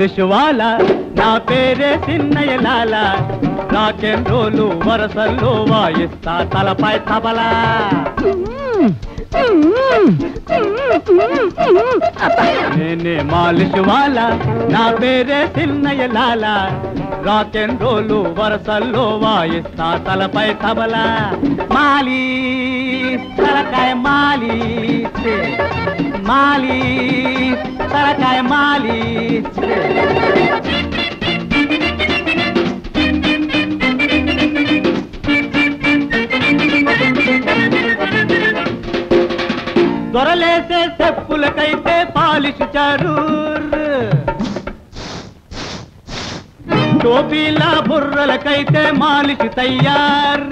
మాలిష్ వాల నా పేరే చిన్నయ్య లాల రాక్ అండ్ రోలు వరసల్లో వాయిస్తా తలపై తబలా నేనే మాలిష్ వాల నా పేరే చిన్నయ్య లాల రాక్ అండ్ రోలు వరసల్లో వాయిస్తా తలపై తబలా మాలి తలకాయ మాలి మాలి తలకాయ మాలి దొరలేసే చెప్పులకైతే పాలిష్ చరూర్ టోపీల బుర్రలకైతే మాలిష్ తయ్యార్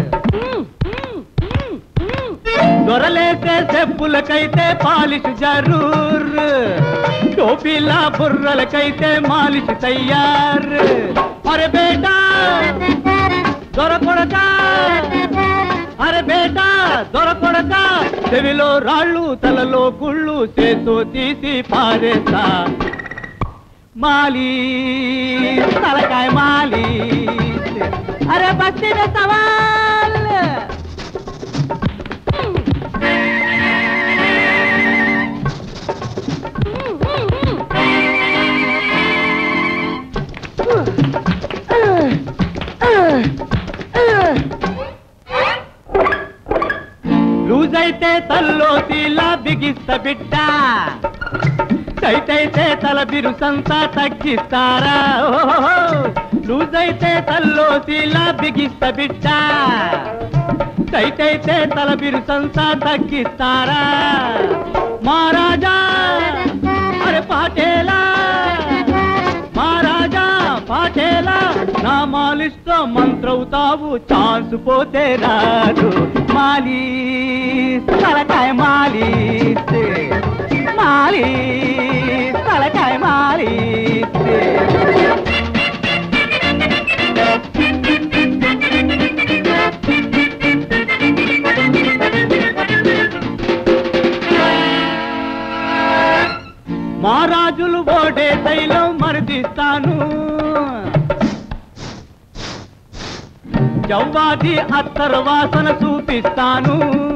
దొరలేసే చెప్పులకైతే పాలిష్ జరూర్ టోపీల బుర్రలకైతే మాలిష్ తయ్యార్ అరే బేటా దొరకొడక అరే బేటా దొరకొడక చెవిలో రాళ్ళు తలలో గుళ్ళు చేతో తీసి పారేస్తా మాలి తలకాయ మాలి అరే బస్తీ మే సవాల్ లూజ్ అయితే తల్లో తీలా బిగిస్త బిడ్డ టైట్ అయితే తల బిరుసంతా తగ్గిస్తారా ఓహో లూజ్ అయితే తల్లో తీలా బిగిస్త బిడ్డ టైట్ అయితే తల బిరుసంతా తగ్గిస్తారా మహారాజా అరే పాటేలా మహారాజా పాటేలా నా మాలిస్తో మంత్రవుతావు ఛాన్స్ పోతే రాదు మాలి తలకాయ మాలి మాలి తలకాయ మాలి మహారాజులు ఓడే తైలం మరిదిస్తాను జవ్వాది అత్తరు వాసన చూపిస్తాను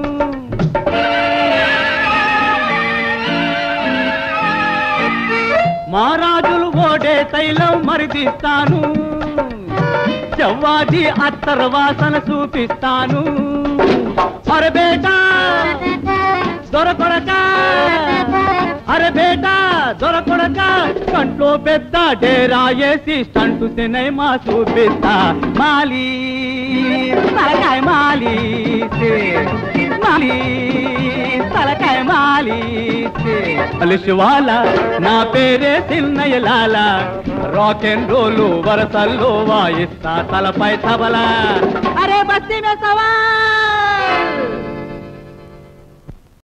మహారాజులు ఓడే తైలం మరిదిస్తాను జవ్వాది అత్తరు వాసన చూపిస్తాను అరే బేటా దొరకొడక అరే బేటా దొరకొడక కంట్లో పెద్ద డేరా వేసి స్టంటు సినిమా చూపిస్తా మాలి తలకాయ మాలి మాలి తలకాయ మాలి అలిశివాల నా పేరే చిన్నయ్య లాల రాక్ అండ్ రోలు వరసల్లో వాయిస్తా తలపై తబలా అరే బస్తీ మే సవాల్